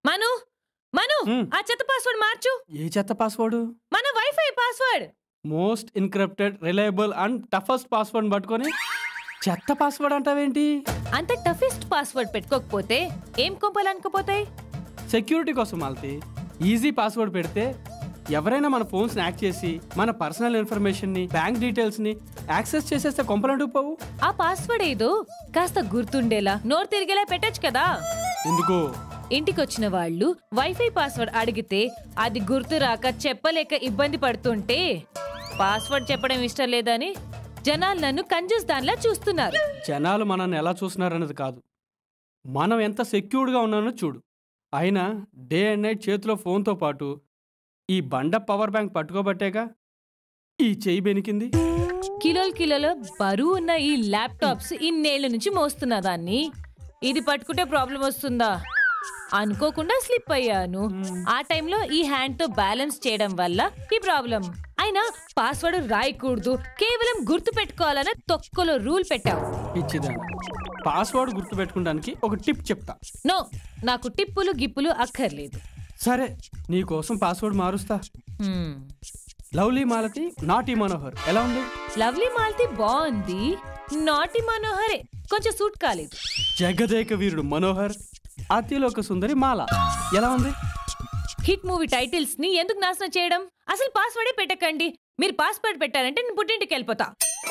మను మను హ్మ్. ఆ చెత్త పాస్వర్డ్ మార్చు ఏ చెత్త పాస్వర్డ్ మన WiFi password most encrypted reliable and toughest password పట్టుకొని చెత్త పాస్వర్డ్ అంటావేంటి అంత టఫెస్ట్ పాస్వర్డ్ పెట్టుకోకపోతే ఏం కొంపలు అనుకోపోతాయి సెక్యూరిటీ కోసం మాల్తి ఈజీ పాస్వర్డ్ పెడితే ఎవరైనా మన ఫోన్స్ హ్యాక్ చేసి మన పర్సనల్ ఇన్ఫర్మేషన్ని బ్యాంక్ డీటెయిల్స్ని యాక్సెస్ చేసేస్తే కొంపలంటూ పోవు ఆ పాస్వర్డ్ ఏదో కాస్త గుర్తుండేలా నోరు తిరిగేలా పెట్టొచ్చు కదా ఎందుకు ఇంటికొచ్చిన వాళ్ళు వైఫై పాస్వర్డ్ అడిగితే అది గుర్తు రాక చెప్పలేక ఇబ్బంది పడుతుంటే పాస్వర్డ్ చెప్పడం ఇష్టం లేదని జనాలు నన్ను కంజూస్ దానిలా చూస్తున్నారు జనాలు మనల్ని ఎలా చూస్తున్నారన్నది కాదు మనం ఎంత సెక్యూర్డ్గా ఉన్నానో చూడు అయినా డే అండ్ నైట్ చేతిలో ఫోన్తో పాటు ఈ బండ పవర్ బ్యాంక్ పట్టుకోబట్టేగా ఈ చెయ్యి బెనికింది కిలోలు కిలోల బరువు ఉన్న ఈ ల్యాప్టాప్స్ ఇన్నేళ్ల నుంచి మోస్తున్నా దాన్ని ఇది పట్టుకుంటే ప్రాబ్లం వస్తుందా అనుకోకుండా స్లిప్ అయ్యాను ఆ టైంలో ఈ హ్యాండ్ తో బ్యాలెన్స్ చేయడం వల్ల ఈ ప్రాబ్లం అయినా పాస్వర్డ్ రాయకూడదు కేవలం గుర్తు పెట్టుకోవాలన్న తొక్కలో రూల్ పెట్టావు ఇచ్చిదాన్ని పాస్వర్డ్ గుర్తుపెట్టుకోవడానికి ఒక టిప్ చెప్తా నో నాకు టిప్పులు గిప్పులు అక్కర్లేదు సరే నీ కోసం పాస్వర్డ్ మారుస్తా హ్మ్. లవ్లీ మాలతి నాటి మనోహర్ ఎలా ఉంది లవ్లీ మాల్తి బాగుంది నాటి మనోహరే కొంచెం సూట్ కాలేదు జగదేక వీరుడు మనోహర్ అతిలోక సుందరి మాల ఎలా ఉంది హిట్ మూవీ టైటిల్స్ ని ఎందుకు నాశనం చేయడం అసలు పాస్వర్డే పెట్టకండి మీరు పాస్వర్డ్ పెట్టారంటే నేను పుట్టింటికి వెళ్ళిపోతా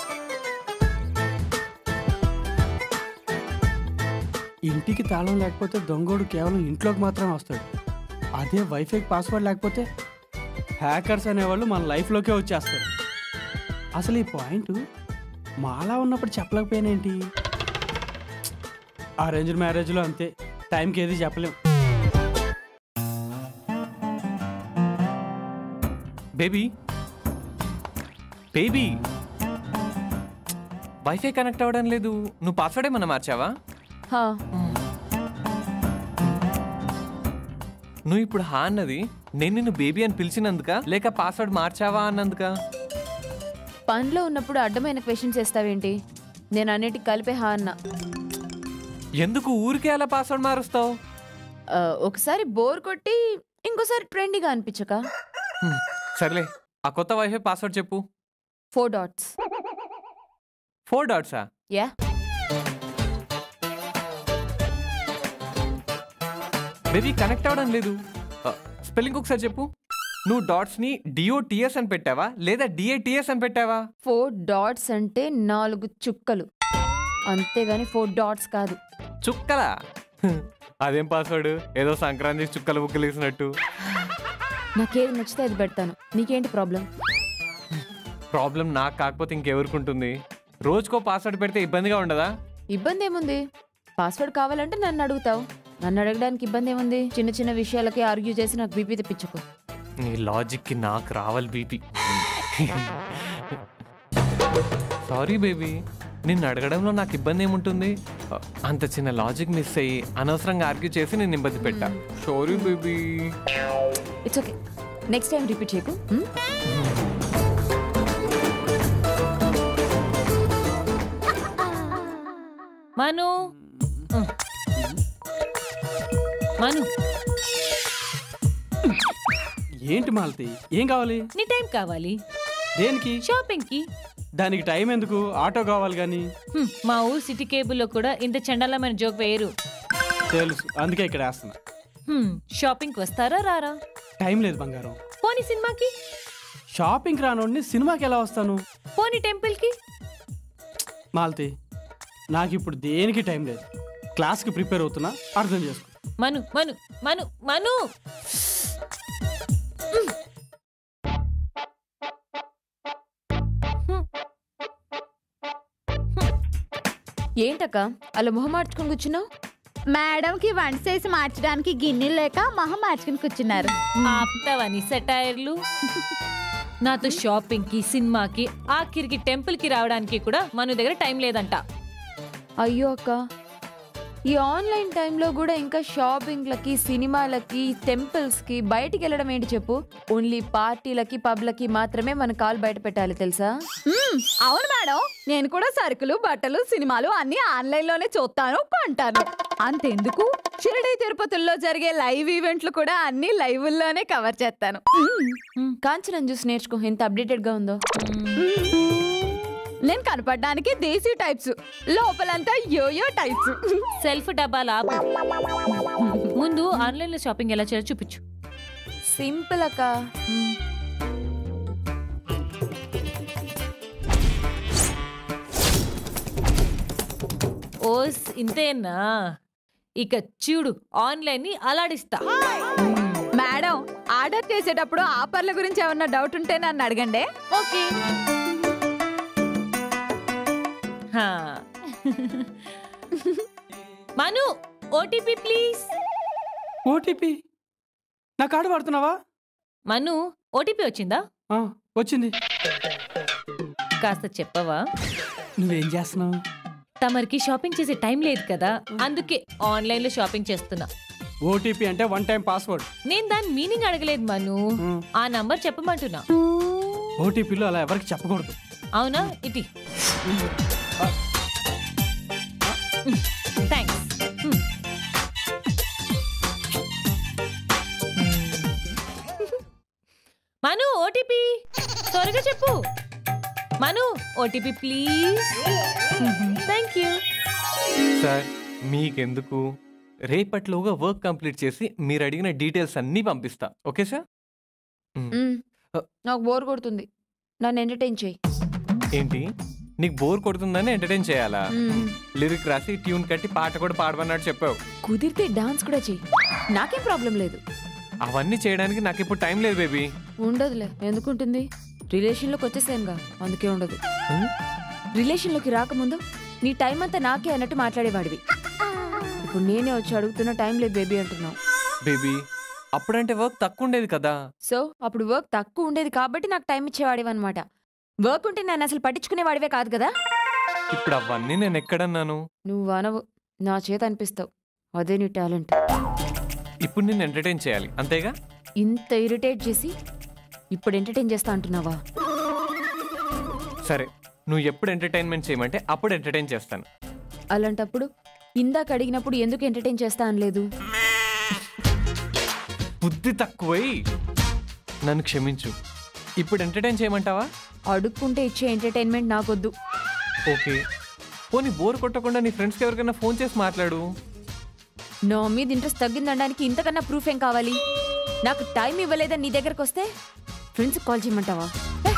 ఇంటికి తాళం లేకపోతే దొంగోడు కేవలం ఇంట్లోకి మాత్రమే వస్తాడు అదే వైఫై పాస్వర్డ్ లేకపోతే హ్యాకర్స్ అనేవాళ్ళు మన లైఫ్లోకే వచ్చేస్తారు అసలు ఈ పాయింట్ మాలా ఉన్నప్పుడు చెప్పలేకపోయానేంటి అరేంజ్ మ్యారేజ్లో అంతే టైంకి ఏది చెప్పలేం బేబీ బేబీ వైఫై కనెక్ట్ అవ్వడం లేదు నువ్వు పాస్వర్డ్ ఏమన్నా మార్చావా హా నువ్వు ఇప్పుడు హా అన్నది నేను నిన్ను బేబీ అని పిలిచినందుక లేక పాస్వర్డ్ మార్చావా అన్నందుక పనిలో ఉన్నప్పుడు అడ్డమైన క్వశ్చన్స్ వేస్తావేంటి నేను అన్నిటికి కలిపే హా అన్న ఎందుకు ఊరికే అలా పాస్వర్డ్ మారుస్తావు ఆ, ఒకసారి బోర్ కొట్టి ఇంకోసారి ట్రెండీగా అనిపించక హ్మ్, సర్లే ఆ కొత్త వైఫై పాస్వర్డ్ చెప్పు ఫోర్ డాట్స్ ఫోర్ డాట్సా యా బేబీ కనెక్ట్ అవ్వడం లేదు స్పెల్లింగ్ ఒకసారి చెప్పు నువ్వు డాట్స్ ని డిఓటిఎస్ అని పెట్టావా లేదా డిఏటిఎస్ అని పెట్టావా ఫోర్ డాట్స్ అంటే నాలుగు చుక్కలు అంతేగాని ఫోర్ డాట్స్ కాదు చుక్కలా హ్మ్, అదేం పాస్వర్డ్ ఏదో సంక్రాంతి చుక్కల బుక్కలు వేసినట్టు నాకేది నచ్చితే అది పెడతాను నీకేంటి ప్రాబ్లం ప్రాబ్లం నాకు కాకపోతే ఇంకెవరికి ఉంటుంది రోజుకో పాస్వర్డ్ పెడితే ఇబ్బందిగా ఉండదా ఇబ్బంది ఏముంది పాస్వర్డ్ కావాలంటే నన్ను అడుగుతావు నన్ను అడగడానికి ఇబ్బంది ఏముంది చిన్న చిన్న విషయాలకి ఆర్గ్యూ చేసి నాకు బీపీ తెప్పించుకో నీ లాజిక్కి నాకు రావాలి బీపీ సారీ బేబీ నిన్ను అడగడంలో నాకు ఇబ్బంది ఏముంటుంది అంత చిన్న లాజిక్ మిస్ అయ్యి అనవసరంగా ఆర్గ్యూ చేసి నేను ఇబ్బంది పెట్టా sorry baby it's okay next time repeat చేయకు హ్మ్? మను ఉమ్. మను ఏంటి మాలతి ఏం కావాలి నీ టైం కావాలి దేనికి షాపింగ్ కి దానికి టైం ఎందుకు ఆటో కావాలి కానీ హ్మ్, మా ఊరు సిటీ కేబుల్లో కూడా ఇంత చండాలమైన జోక్ వేయరు తెలుసు అందుకే ఇక్కడ వేస్తున్నా హ్మ్, షాపింగ్కి వస్తారా రారా టైం లేదు బంగారం పోనీ సినిమాకి షాపింగ్ రానోడిని సినిమాకి ఎలా వస్తాను పోనీ టెంపుల్కి మాలతి నాకు ఇప్పుడు దేనికి టైం లేదు క్లాస్కి ప్రిపేర్ అవుతున్నా అర్థం చేసుకో మను మను మను మను ఏంటక్క అలా మొహం మార్చుకొని కూర్చున్నావు మేడంకి వంట చేసి మార్చడానికి గిన్నెలు లేక మొహం మార్చుకుని కూర్చున్నారు ఆపుతావని సెటైర్లు నాతో షాపింగ్ కి సినిమాకి ఆఖరికి టెంపుల్ కి రావడానికి కూడా మన దగ్గర టైం లేదంట అయ్యో అక్క ఈ ఆన్లైన్ టైంలో కూడా ఇంకా షాపింగ్లకి సినిమాలకి టెంపుల్స్కి బయటికి వెళ్ళడం ఏంటి చెప్పు ఓన్లీ పార్టీలకి పబ్లకి మాత్రమే మన కాల్ బయట పెట్టాలి తెలుసా మ్మ్, అవును మేడం నేను కూడా సరుకులు బట్టలు సినిమాలు అన్ని ఆన్లైన్ లోనే చూస్తాను కొంటాను అంతెందుకు షిరిడి తిరుపతిలో జరిగే లైవ్ ఈవెంట్లు కూడా అన్ని లైవ్ లోనే కవర్ చేస్తాను మ్మ్. కాంచనం చూసి నేర్చుకో ఎంత అప్డేటెడ్ గా ఉందో నేను కనపడడానికి దేశీ టైప్స్ లోపలంతా యోయో టైప్స్ సెల్ఫ్ డబ్బాలు ఆపు ముందు ఆన్లైన్ లో షాపింగ్ ఎలా చేయాలో చూపించు సింపుల్ అక్క ఓస్ ఇంతేనా ఇక చూడు ఆన్లైన్ ని అలాడిస్తా మేడం ఆర్డర్ చేసేటప్పుడు ఆఫర్ల గురించి ఏమన్నా డౌట్ ఉంటే నన్ను అడగండి ఓకే హా. మను ఓటీపీ ప్లీజ్ ఓటీపీ నా కార్డు వాడుతున్నావా మను ఓటీపీ వచ్చిందా ఆ, వచ్చింది కాస్త చెప్పవా నువ్వేం చేస్తున్నావు తమరికి షాపింగ్ చేసే టైం లేదు కదా అందుకే ఆన్లైన్ లో షాపింగ్ చేస్తున్నా ఓటీపీ అంటే వన్ టైం పాస్వర్డ్ నేను దాని మీనింగ్ అడగలేదు మను ఆ నంబర్ చెప్పమంటున్నా ఓటీపీలో అలా ఎవరికి చెప్పకూడదు అవునా ఇటీ థ్యాంక్స్ మను ఓటీపీ త్వరగా చెప్పు Manu OTP please thank you sir మీకెందుకు రేపట్లోగా వర్క్ కంప్లీట్ చేసి మీరు అడిగిన డీటెయిల్స్ అన్నీ పంపిస్తా ఓకే సార్ మ్. మ్మ్. నాకు బోర్ కొడుతుంది నన్ను ఎంటర్టైన్ చేయి ఏంటి నీకు బోర్ కొడుతుందని ఎంటర్టైన్ చేయాలా మ్మ్. లిరిక్ రాసి ట్యూన్ కట్టి పాట కూడా పాడమన్నట్టు చెప్పావు కుదిరితే డాన్స్ కూడా చెయ్యి నాకేం ప్రాబ్లం లేదు అవన్నీ చేయడానికి నాకు ఇప్పుడు టైం లేదు బేబీ ఉండదులే ఎందుకుంటుంది రిలేషన్లోకి వచ్చేసానుగా అందుకే ఉండదు హ్మ్? రిలేషన్లోకి రాకముందు నీ టైం అంతా నాకే అన్నట్టు మాట్లాడేవాడివి ఇప్పుడు నేనే వచ్చి అడుగుతున్న టైం లేదు బేబీ అంటున్నావు బేబీ అప్పుడంటే వర్క్ తక్కువ ఉండేది కదా సో అప్పుడు వర్క్ తక్కువ ఉండేది కాబట్టి నాకు టైం ఇచ్చేవాడివి అనమాట వర్క్ ఉంటే నన్ను అసలు పట్టించుకునేవాడివే కాదు కదా ఇప్పుడు అవన్నీ నేను ఎక్కడన్నాను నువ్వు అనవు నా చేత అనిపిస్తావు అదే నీ టాలెంట్ ఇప్పుడు నేను ఎంటర్టైన్ చేయాలి అంతేగా ఇంత ఇరిటేట్ చేసి ఇప్పుడు ఎంటర్టైన్ చేస్తా అంటున్నావా సరే నువ్వు ఎప్పుడు ఎంటర్టైన్మెంట్ చేయమంటే అప్పుడు ఎంటర్టైన్ చేస్తాను అలాంటప్పుడు ఇందాక అడిగినప్పుడు ఎందుకు ఎంటర్టైన్ చేస్తా అనలేదు బుద్ధి తక్కువై నన్ను క్షమించు ఇప్పుడు ఎంటర్టైన్ చేయమంటావా అడుక్కుంటే ఇచ్చే ఎంటర్టైన్మెంట్ నాకొద్దు ఓకే పోనీ బోర్ కొట్టకుండా నీ ఫ్రెండ్స్కి ఎవరికైనా ఫోన్ చేసి మాట్లాడు నా మీద ఇంట్రెస్ట్ తగ్గిందనడానికి ఇంతకన్నా ప్రూఫ్ ఏం కావాలి నాకు టైం ఇవ్వలేదని నీ దగ్గరకు వస్తే ఫ్రెండ్స్ కాల్ చేయమంటావా ఏ,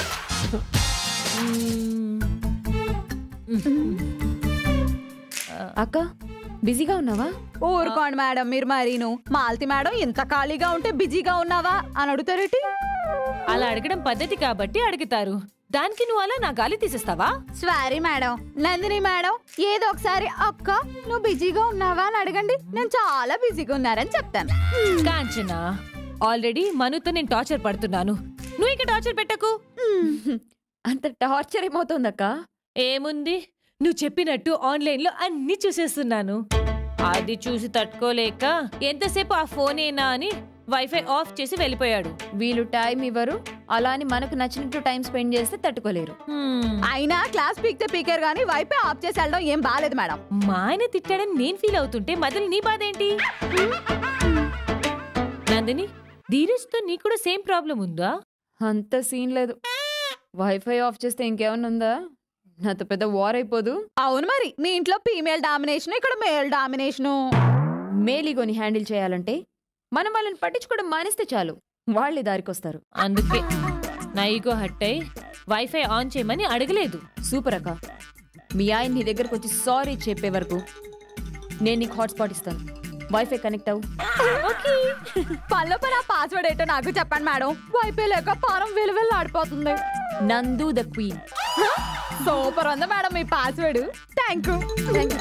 అక్క బిజీగా ఉన్నావా ఊరుకోండి మేడం మీరు మరీను మాలతి మేడం ఇంత ఖాళీగా ఉంటే బిజీగా ఉన్నావా అని అడుగుతారేటి అలా అడగడం పద్ధతి కాబట్టి అడుగుతారు దానికి నువ్వు అలా నా గాలి తీసేస్తావా సారీ మేడం నందిని మేడం ఏదో ఒకసారి అక్క నువ్వు బిజీగా ఉన్నావా అని అడగండి నేను చాలా బిజీగా ఉన్నారని చెప్తాను కాంచన ఆల్రెడీ మనుతో నేను టార్చర్ పడుతున్నాను నువ్వు ఇక టార్చర్ పెట్టకు అంత టార్చర్ ఏమవుతుందక్క ఏముంది నువ్వు చెప్పినట్టు ఆన్లైన్ లో అన్ని చూసేస్తున్నాను అది చూసి తట్టుకోలేక ఎంతసేపు ఆ ఫోనేనా అని వైఫై ఆఫ్ చేసి వెళ్ళిపోయాడు వీళ్ళు టైం ఇవ్వరు అలా అని మనకు నచ్చినట్టు టైం స్పెండ్ చేస్తే తట్టుకోలేరు హ్మ్. అయినా క్లాస్ పీక్తే పీకర్ గానీ వైపే ఆఫ్ చేసి వెళ్ళడం ఏం బాలేదు మేడం మా ఆయన తిట్టాడని నేను ఫీల్ అవుతుంటే మొదలు నీ బాధ ఏంటి నందిని ధీరజ్తో నీకు కూడా సేమ్ ప్రాబ్లం ఉందా అంత సీన్ లేదు వైఫై ఆఫ్ చేస్తే ఇంకేమన్నా ఉందా నాతో పెద్ద వార్ అయిపోదు అవును మరి మీ ఇంట్లో ఫీమేల్ డామినేషన్ ఇక్కడ మేల్ డామినేషను మేలిగోని హ్యాండిల్ చేయాలంటే మనం వాళ్ళని పట్టించుకోవడం మానేస్తే చాలు వాళ్ళే దారికొస్తారు అందుకే నా ఈగో హట్ అయి వైఫై ఆన్ చేయమని అడగలేదు సూపర్ అక్క మీ ఆయన నీ దగ్గరకు వచ్చి సారీ చెప్పే వరకు నేను నీకు హాట్స్పాట్ ఇస్తాను వైఫై కనెక్ట్ అవ్వు పనిలో పని ఆ పాస్వర్డ్ ఏంటో నాకు చెప్పండి మేడం వైపే లేక పారం వెలువెల్లి ఆడిపోతుంది నందు ద క్వీన్ సూపర్ ఉంది మేడం మీ పాస్వర్డ్ థ్యాంక్ యూ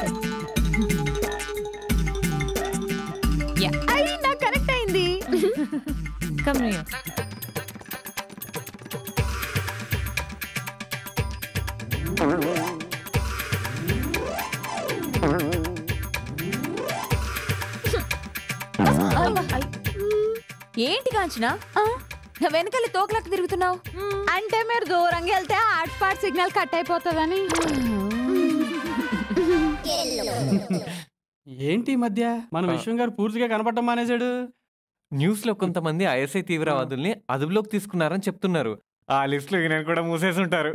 అయ్యి నాకు కనెక్ట్ అయింది కమ్ ఏంటి కాంచనా నా వెనకాల తోకలకు తిరుగుతున్నావు అంటే మీరు దూరంగా వెళ్తే హాట్ స్పాట్ సిగ్నల్ కట్ అయిపోతుందని ఏంటి ఈ మధ్య మన విశ్వం గారు పూర్తిగా కనపడటం మానేశాడు న్యూస్ లో కొంతమంది ఐఎస్ఐ తీవ్రవాదుల్ని అదుపులోకి తీసుకున్నారని చెప్తున్నారు ఆ లిస్ట్ లో నేను కూడా మూసేసి ఉంటారు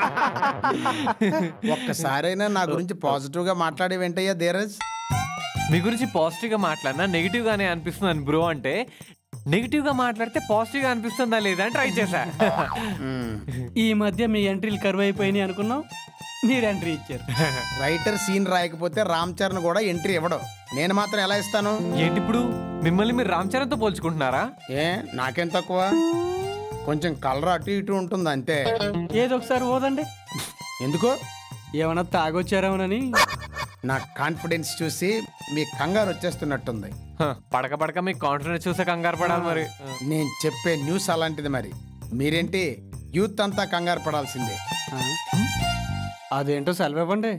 ఒక్కసారైనా నా గురించి పాజిటివ్ గా మాట్లాడే వెంటయ్యా ధీరజ్ మీ గురించి పాజిటివ్ గా మాట్లాడినా నెగిటివ్ గానే అనిపిస్తుంది బ్రో అంటే నెగిటివ్ గా మాట్లాడితే పాజిటివ్ గా అనిపిస్తుందా లేదా అని ట్రై చేశా మ్మ్. ఈ మధ్య మీ ఎంట్రీలు కరువు అయిపోయినాయి అనుకున్నాం మీరు ఎంట్రీ ఇచ్చారు రైటర్ సీన్ రాయకపోతే రామ్ చరణ్ కూడా ఎంట్రీ ఇవ్వడు నేను మాత్రం ఎలా ఇస్తాను ఏంటి ఇప్పుడు మిమ్మల్ని మీరు రామ్ చరణ్ తో పోల్చుకుంటున్నారా ఏ నాకేం తక్కువ కొంచెం కలర్ అటు ఇటు ఉంటుంది అంతే ఏదో ఒకసారి పోదండి ఎందుకు ఏమన్నా తాగొచ్చారేమోనని నా కాన్ఫిడెన్స్ చూసి మీ కంగారు వచ్చేస్తున్నట్టుంది హ, పడక పడక మీకు కాన్ఫిడెన్స్ చూసే కంగారు పడాలి మరి నేను చెప్పే న్యూస్ అలాంటిది మరి మీరేంటి యూత్ అంతా కంగారు పడాల్సిందే ఆ? అదేంటో సెలవు ఇవ్వండి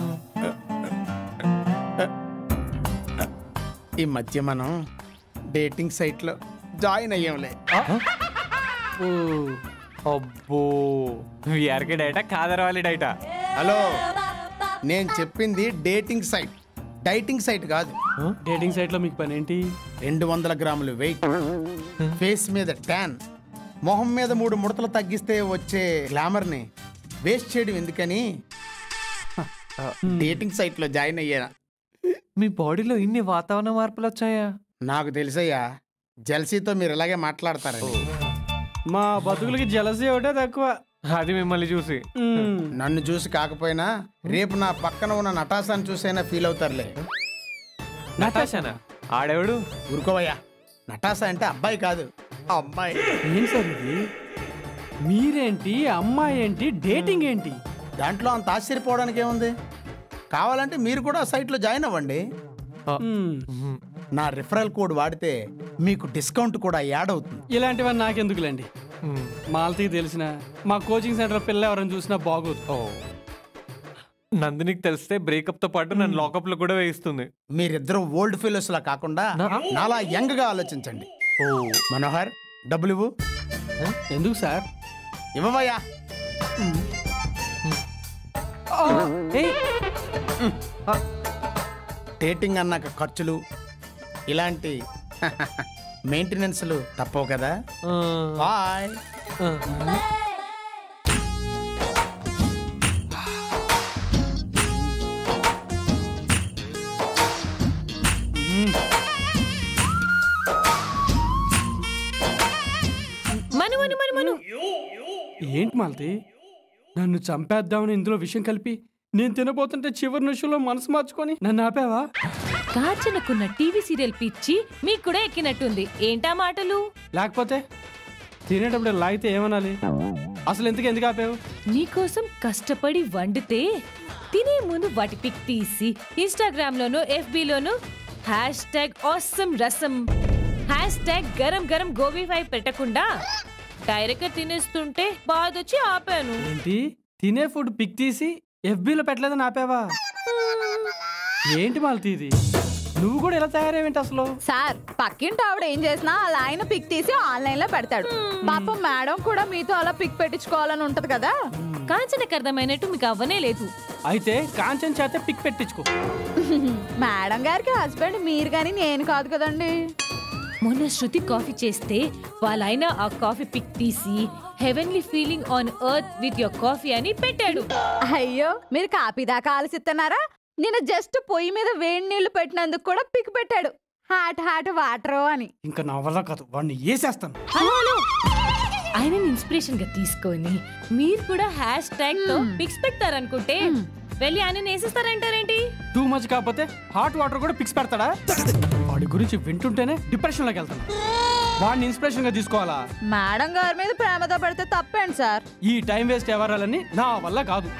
ఈ మధ్య మనం డేటింగ్ సైట్లో జాయిన్ అయ్యాంలే ఓ, అబ్బో విఆర్కే డైటా కాదరవాలి డైటా హలో నేను చెప్పింది డేటింగ్ సైట్ డైటింగ్ సైట్ కాదు డేటింగ్ సైట్ లో మీకు పని ఏంటి రెండు వందల గ్రాములు వెయిట్ ఫేస్ మీద ట్యాన్ మొహం మీద మూడు ముడతలు తగ్గిస్తే వచ్చే గ్లామర్ని వేస్ట్ చేయడం ఎందుకని డేటింగ్ సైట్లో జాయిన్ అయ్యాను మీ బాడీలో ఇన్ని వాతావరణ మార్పులు వచ్చాయా నాకు తెలుసయ్యా జెల్సీతో మీరు ఇలాగే మాట్లాడతారని మా బతుకులకి జలసీ ఒకటే తక్కువ అది మిమ్మల్ని చూసి మ్మ్. నన్ను చూసి కాకపోయినా రేపు నా పక్కన ఉన్న నటాసాన్ని చూసైనా ఫీల్ అవుతారులే నటాషానా ఆడెవడు ఊరుకోవయ్యా నటాసా అంటే అబ్బాయి కాదు అమ్మాయి ఏం సార్ ఇది మీరేంటి అమ్మాయి ఏంటి డేటింగ్ ఏంటి దాంట్లో అంత ఆశ్చర్యపోవడానికి ఏముంది కావాలంటే మీరు కూడా ఆ సైట్లో జాయిన్ అవ్వండి మ్మ్. నా రిఫరల్ కోడ్ వాడితే మీకు డిస్కౌంట్ కూడా యాడ్ అవుతుంది ఇలాంటివన్నీ నాకెందుకులేండి మాలతీకి తెలిసిన మా కోచింగ్ సెంటర్ పిల్ల ఎవరైనా చూసినా బాగోదు ఓ నందినికి తెలిస్తే బ్రేకప్ తో పాటు నన్ను లాకప్ లో కూడా వేయిస్తుంది మీరిద్దరూ ఓల్డ్ ఫెలోస్ లా కాకుండా నాలా యంగ్ గా ఆలోచించండి ఓ మనోహర్ డబ్బులు ఇవ్వు ఎందుకు సార్ ఇవ్వవయ్యా ఏయ్, డేటింగ్ అన్నాక ఖర్చులు ఇలాంటి మెయింటెనెన్స్లు తప్పవు కదా ఆ, బాయ్ ఆ. మను మను మను మను ఏంటి మాలతి నన్ను చంపేద్దామని ఇందులో విషయం కలిపి నేను తినబోతుంటే చివరి నిమిషంలో మనసు మార్చుకొని నన్ను ఆపావా కాంచనకున్న టీవీ సీరియల్ పిచ్చి మీకు కూడా ఎక్కినట్టుంది ఏంటా మాటలు లేకపోతే తినేటప్పుడు లాగితే ఏమనాలి అసలు ఎందుకు ఎందుకు ఆపావు నీకోసం కష్టపడి వండితే తినే ముందు వాటి పిక్ తీసి ఇన్స్టాగ్రామ్ లోను ఎఫ్బి లోను hashtag awesome rasam hashtag గరం గరం గోబీ ఫ్రై పెట్టకుండా డైరెక్ట్ గా తినేస్తుంటే బాధొచ్చి ఆపాను ఏంటి తినే ఫుడ్ పిక్ తీసి ఎఫ్బీలో పెట్టలేదని ఆపావా ఏంటి మాలతి ఇది నువ్వు కూడా ఇలా తయారేవేంటి అసలు సార్ పక్కింటి ఆవిడ ఏం చేసినా అలా ఆయన పిక్ తీసి ఆన్లైన్ లో పెడతాడు పాపం మేడం కూడా మీతో అలా పిక్ పెట్టించుకోవాలని ఉంటది కదా కాంచనకు అర్థమైనట్టు మీకు అవ్వనే లేదు అయితే కాంచన్ చేత పిక్ పెట్టించుకో మేడం గారికి హస్బెండ్ మీరు కానీ నేను కాదు కదండి మొన్న శృతి కాఫీ చేస్తే వాళ్ళైన ఆ కాఫీ పిక్ తీసి heavenly feeling on earth with your coffee అని పెట్టాడు అయ్యో మీరు కాపీ దాకా ఆలసిస్తున్నారా నేను జస్ట్ పొయ్యి మీద వేడి నీళ్లు పెట్టినందుకు కూడా పిక్ పెట్టాడు హాట్ హాట్ వాటర్ అని ఇంకా నా వల్ల కాదు వాడిని వేసేస్తాను హలో హలో ఆయనని ఇన్స్పిరేషన్ గా తీసుకొని మీరు కూడా హ్యాష్ ట్యాగ్ తో పిక్స్ పెడతారనుకుంటే వెళ్ళి ఆయన వేసేస్తారంటారేంటి టూ మచ్ కాకపోతే హాట్ వాటర్ కూడా పిక్స్ పెడతాడా వాడి గురించి వింటుంటేనే డిప్రెషన్ లోకి వెళ్తాను వాడిని ఇన్స్పిరేషన్ గా తీసుకోవాలా మేడం గారి మీద ప్రేమతో పెడితే తప్పేంటి సార్ ఈ టైం వేస్ట్ ఎవరాలని నా వల్ల కాదు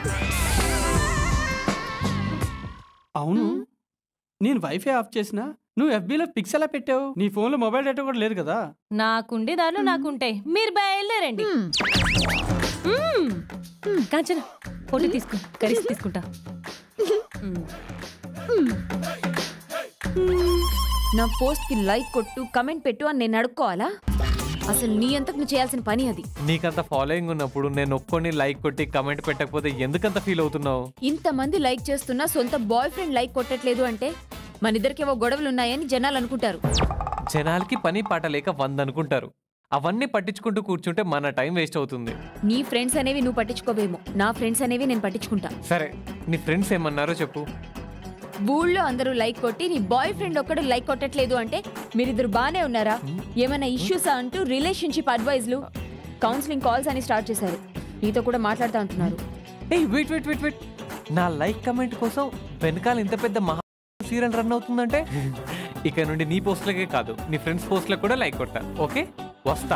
అవును నేను వైఫై ఆఫ్ చేసినా నువ్వు FB లో పిక్స్ ఎలా పెట్టావు నీ ఫోన్ లో మొబైల్ డేటా కూడా లేదు కదా నాకుండే దానిలో నాకుంటాయి మీరు బయలుదేరండి మ్మ్. కాంచన ఫోటో తీసుకో కరిసి తీసుకుంటా మ్మ్. నా పోస్ట్ కి లైక్ కొట్టు కమెంట్ పెట్టు అని నేను అడుక్కోవాలా అసలు నీ అంతకు నువ్వు చేయాల్సిన పని అది నీకంత ఫాలోయింగ్ ఉన్నప్పుడు నేను ఒక్కొని లైక్ కొట్టి కమెంట్ పెట్టకపోతే ఎందుకంత ఫీల్ అవుతున్నావు ఇంతమంది లైక్ చేస్తున్నా సొంత బాయ్ ఫ్రెండ్ లైక్ కొట్టట్లేదు అంటే మన ఇద్దరికేవో గొడవలు ఉన్నాయని జనాలు అనుకుంటారు జనాలకి పని పాట లేక వంద అనుకుంటారు అవన్నీ పట్టించుకుంటూ కూర్చుంటే మన టైం వేస్ట్ అవుతుంది నీ ఫ్రెండ్స్ అనేవి నువ్వు పట్టించుకోవేమో నా ఫ్రెండ్స్ అనేవి నేను పట్టించుకుంటా సరే నీ ఫ్రెండ్స్ ఏమన్నారో చెప్పు ఊళ్ళో అందరూ లైక్ కొట్టి నీ బాయ్ ఫ్రెండ్ ఒక్కడు లైక్ కొట్టట్లేదు అంటే మీరిద్దరు బానే ఉన్నారా ఏమైనా ఇష్యూసా అంటూ రిలేషన్షిప్ అడ్వైజ్లు కౌన్సిలింగ్ కాల్స్ అని స్టార్ట్ చేశారు నీతో కూడా మాట్లాడుతూ అంటున్నారు ఏ వెయిట్ వెయిట్ వెయిట్ వెయిట్ నా లైక్ కమెంట్ కోసం వెనకాల ఇంత పెద్ద మహా సీరియల్ రన్ అవుతుందంటే ఇక నుండి నీ పోస్ట్లకే కాదు నీ ఫ్రెండ్స్ పోస్ట్లకు కూడా లైక్ కొట్టా ఓకే వస్తా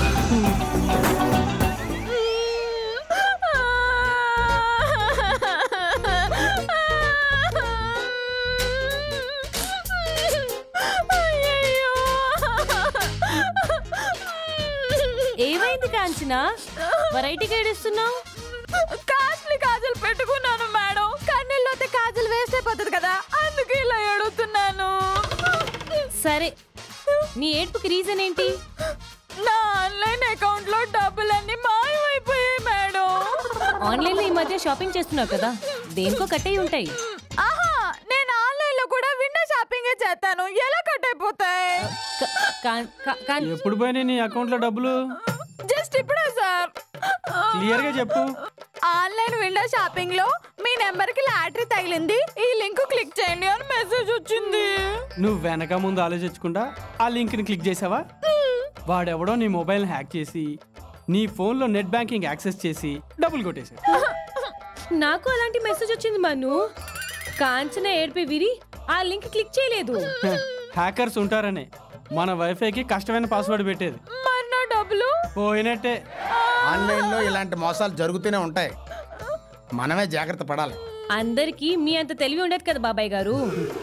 ఏమైంది కాంచనా వెరైటీగా ఏడుస్తున్నావు కాస్ట్లీ కాజల్ పెట్టుకున్నాను మేడం కన్నీళ్ళతో కాజల్ వేస్ట్ అయిపోతుంది కదా అందుకే ఇలా ఏడుతున్నాను సరే నీ ఏడుపుకి రీజన్ ఏంటి నా ఆన్లైన్ అకౌంట్ లో డబ్బులన్నీ మాయమైపోయాయి మేడం ఆన్లైన్ లో ఈ మధ్య షాపింగ్ చేస్తున్నావు కదా దేనికో కట్టయి ఉంటాయి ఆహా నేను ఆన్లైన్ లో కూడా విండో షాపింగ్ చేస్తాను ఎలా కట్ అయిపోతాయి క- కా- కా- కా- ఎప్పుడు పోయినాయి నీ అకౌంట్లో డబ్బులు జస్ట్ ఇప్పుడే సార్ క్లియర్గా చెప్పు ఆన్లైన్ విండో షాపింగ్ లో మీ నెంబర్ కి లాటరీ తగిలింది ఈ లింక్ క్లిక్ చేయండి అని మెసేజ్ వచ్చింది నువ్వు వెనక ముందు ఆలోచించకుండా ఆ లింక్ని క్లిక్ చేసావా వాడెవడో నీ మొబైల్ హ్యాక్ చేసి నీ ఫోన్లో నెట్ బ్యాంకింగ్ యాక్సెస్ చేసి డబ్బులు కొట్టేశాడు నాకు అలాంటి మెసేజ్ వచ్చింది మను కాంచన ఏడిపి విరి ఆ లింక్ క్లిక్ చేయలేదు హ్యాకర్స్ ఉంటారనే మన వైఫైకి కష్టమైన పాస్వర్డ్ పెట్టేది మరి నా డబ్బులు పోయినట్టే ఆన్లైన్లో ఇలాంటి మోసాలు జరుగుతూనే ఉంటాయి మనమే జాగ్రత్త పడాలి అందరికీ మీ అంత తెలివి ఉండదు కదా బాబాయ్ గారు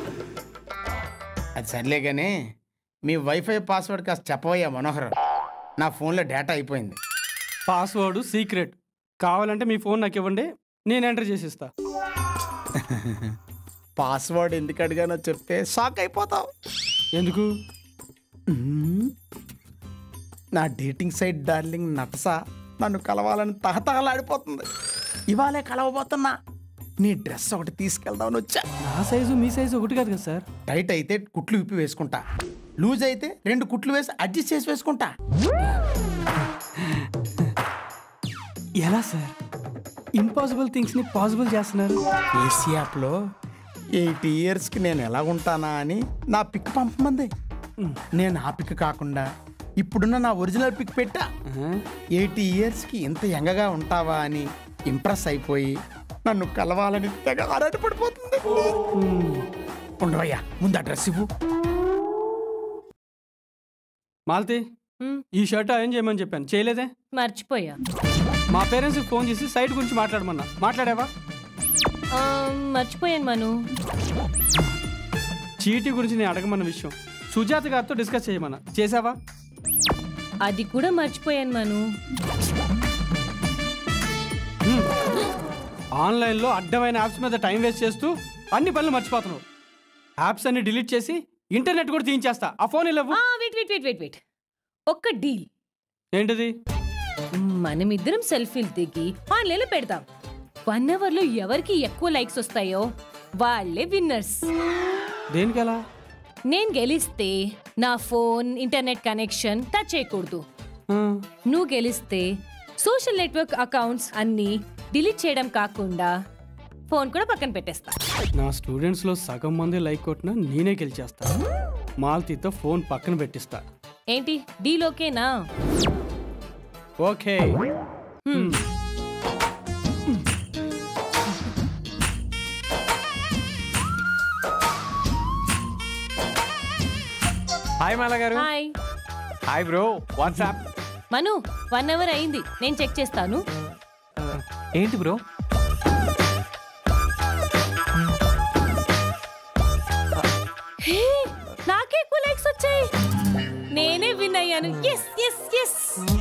అది సర్లే కానీ మీ వైఫై పాస్వర్డ్ కాస్త చెప్పవయ్యా మనోహర్ నా ఫోన్లో డేటా అయిపోయింది పాస్వర్డ్ సీక్రెట్ కావాలంటే మీ ఫోన్ నాకు ఇవ్వండి నేను ఎంటర్ చేసిస్తా పాస్వర్డ్ ఎందుకు అడిగానో చెప్తే షాక్ అయిపోతావు ఎందుకు మ్మ్. నా డేటింగ్ సైట్ డార్లింగ్ నటస నన్ను కలవాలని తహతహలాడిపోతుంది ఇవాళే కలవబోతున్నా నీ డ్రెస్ ఒకటి తీసుకెళ్దామని వచ్చా నా సైజు మీ సైజు ఒకటి కాదు కదా సార్ టైట్ అయితే కుట్లు విప్పి వేసుకుంటా లూజ్ అయితే రెండు కుట్లు వేసి అడ్జస్ట్ చేసి వేసుకుంటా ఎలా సార్ ఇంపాసిబుల్ థింగ్స్ని పాసిబుల్ చేస్తున్నారు ఏసీ యాప్లో ఎయిటీ ఇయర్స్కి నేను ఎలా ఉంటానా అని నా పిక్ పంపమంది నేను ఆ పిక్ కాకుండా ఇప్పుడున్న నా ఒరిజినల్ పిక్ పెట్టా ఎయిటీ ఇయర్స్కి ఇంత యంగగా ఉంటావా అని ఇంప్రెస్ అయిపోయి నన్ను కలవాలని తెగ ఆరాట పడిపోతుంది ఉండవయ్యా ముందు ఆ డ్రెస్ ఇవ్వు మాలతి మ్, ఈ షర్ట్ అరేంజ్ చేయమని చెప్పాను చేయలేదే మర్చిపోయా మా పేరెంట్స్కి ఫోన్ చేసి సైట్ గురించి మాట్లాడమన్నా మాట్లాడావా ఆ, మర్చిపోయాను మను చీటీ గురించి నేను అడగమన్న విషయం సుజాత గారితో డిస్కస్ చేయమన్నా చేసావా అది కూడా మర్చిపోయాను మను ఆన్లైన్లో అడ్డమైన యాప్స్ మీద టైం వేస్ట్ చేస్తూ అన్ని పనులు మర్చిపోతున్నావు యాప్స్ అన్ని డిలీట్ చేసి ఇంటర్నెట్ కూడా తీయించేస్తా ఆ ఫోన్ ఇవ్వు ఆ, wait wait wait wait wait ఒక్క డీల్ ఏంటిది మనమిద్దరం సెల్ఫీలు దిగి ఆన్లైన్లో పెడదాం వన్ అవర్ లో ఎవరికి ఎక్కువ లైక్స్ వస్తాయో వాళ్ళే విన్నర్స్ దేనికలా నేను గెలిస్తే నా ఫోన్ ఇంటర్నెట్ కనెక్షన్ టచ్ చేయకూడదు ఆ, నువ్వు గెలిస్తే సోషల్ నెట్వర్క్ అకౌంట్స్ అన్ని డిలీట్ చేయడం కాకుండా ఫోన్ కూడా పక్కన పెట్టేస్తా నా స్టూడెంట్స్లో సగం మంది లైక్ కొట్టినా నేనే గెలిచేస్తా మాల్తీతో ఫోన్ పక్కన పెట్టిస్తా ఏంటి డీల్ ఓకేనా ఓకే హ్మ్. Hi Mala garu hi hi bro WhatsApp Manu one hour అయింది నేను చెక్ చేస్తాను ఏంటి బ్రో హే, నాకే ఎక్కువ లైక్స్ వచ్చాయి నేనే విన్ అయ్యాను ఎస్ ఎస్ ఎస్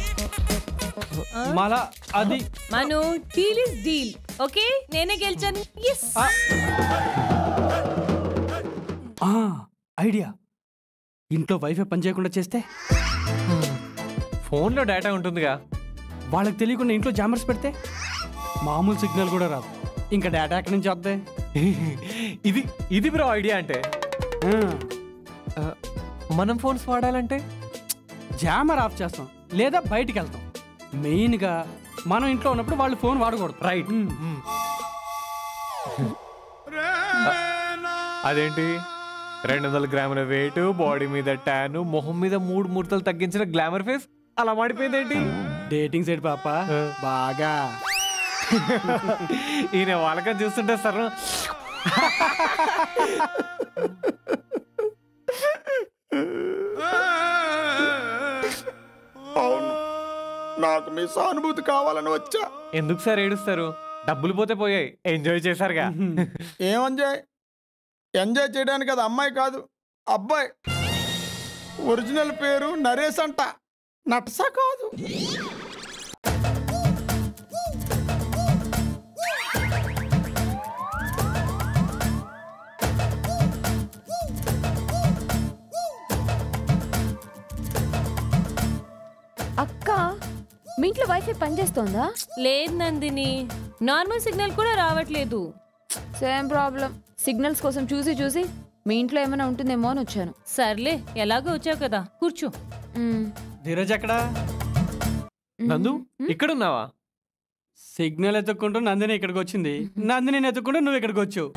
మళ్ళా అది Manu deal is deal okay నేనే గెలిచాను ఎస్ ఆ, ఐడియా ఇంట్లో వైఫై పని చేయకుండా చేస్తే ఫోన్లో డేటా ఉంటుందిగా వాళ్ళకి తెలియకుండా ఇంట్లో జామర్స్ పెడితే మామూలు సిగ్నల్ కూడా రాదు ఇంకా డేటా ఎక్కడి నుంచి వద్దే ఇది ఇది బ్రో ఐడియా అంటే ఆ, మనం ఫోన్స్ వాడాలంటే జామర్ ఆఫ్ చేస్తాం లేదా బయటికి వెళ్తాం మెయిన్గా మనం ఇంట్లో ఉన్నప్పుడు వాళ్ళు ఫోన్ వాడకూడదు రైట్ అదేంటి రెండు వందల గ్రాముల వెయిట్ బాడీ మీద ట్యాన్ మొహం మీద మూడు ముడతలు తగ్గించిన గ్లామర్ ఫేస్ అలా మాడిపోయిందేంటి డేటింగ్ సైడ్ పాప బాగా ఈయన వాళ్ళకం చూస్తుంటే సర్వం అవును నాకు మీ సానుభూతి కావాలని వచ్చా ఎందుకు సార్ ఏడుస్తారు డబ్బులు పోతే పోయాయి ఎంజాయ్ చేశారుగా ఏం ఎంజాయ్ ఎంజాయ్ చేయడానికి అది అమ్మాయి కాదు అబ్బాయి ఒరిజినల్ పేరు నరేష్ అంట నట్సా కాదు అక్క మీ ఇంట్లో వైఫై పనిచేస్తోందా లేదు నందిని నార్మల్ సిగ్నల్ కూడా రావట్లేదు సేమ్ ప్రాబ్లం సిగ్నల్స్ కోసం చూసి చూసి మీ ఇంట్లో ఏమైనా ఉంటుందేమో అని వచ్చాను సర్లే ఎలాగో వచ్చావు కదా కూర్చో మ్మ్. ధీరజ్ ఎక్కడా నందు ఇక్కడున్నావా సిగ్నల్ ఎత్తుక్కుంటూ నందిని ఇక్కడికి వచ్చింది నందిని ఎత్తుక్కుంటూ నువ్వు ఇక్కడికి వచ్చావు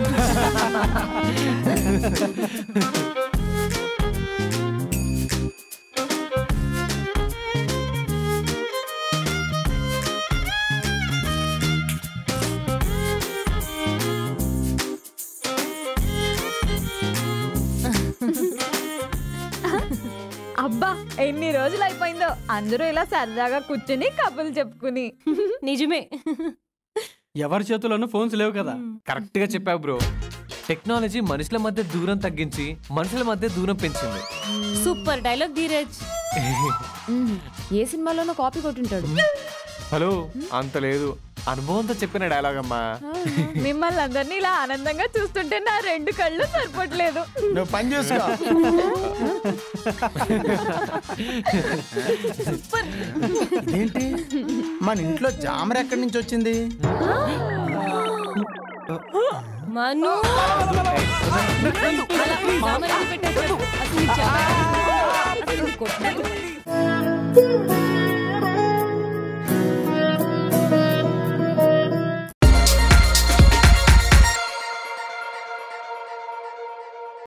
అబ్బా ఎన్ని రోజులు అయిపోయిందో అందరూ ఇలా సరదాగా కూర్చుని కబుర్లు చెప్పుకుని నిజమే ఎవరి చేతుల్లోనూ ఫోన్స్ లేవు కదా కరెక్ట్ గా చెప్పావు బ్రో టెక్నాలజీ మనుషుల మధ్య దూరం తగ్గించి మనుషుల మధ్య దూరం పెంచింది సూపర్ డైలాగ్ ధీరజ్ మ్మ్. ఏ సినిమాలోనో కాపీ కొట్టుంటాడు హలో అంత లేదు అనుభవంతో చెప్పిన డైలాగ్ అమ్మా మిమ్మల్ని అందరినీ ఇలా ఆనందంగా చూస్తుంటే నా రెండు కళ్ళు సరిపోవట్లేదు నువ్వు పని చేసుకో ఏంటి మన ఇంట్లో జామర్ ఎక్కడి నుంచి వచ్చింది మను అలా సామాన్ ఎందుకు పెట్టావు చెప్పు? అసలు నీకు చెప్పాలా? అసలు ఇది కొట్టడం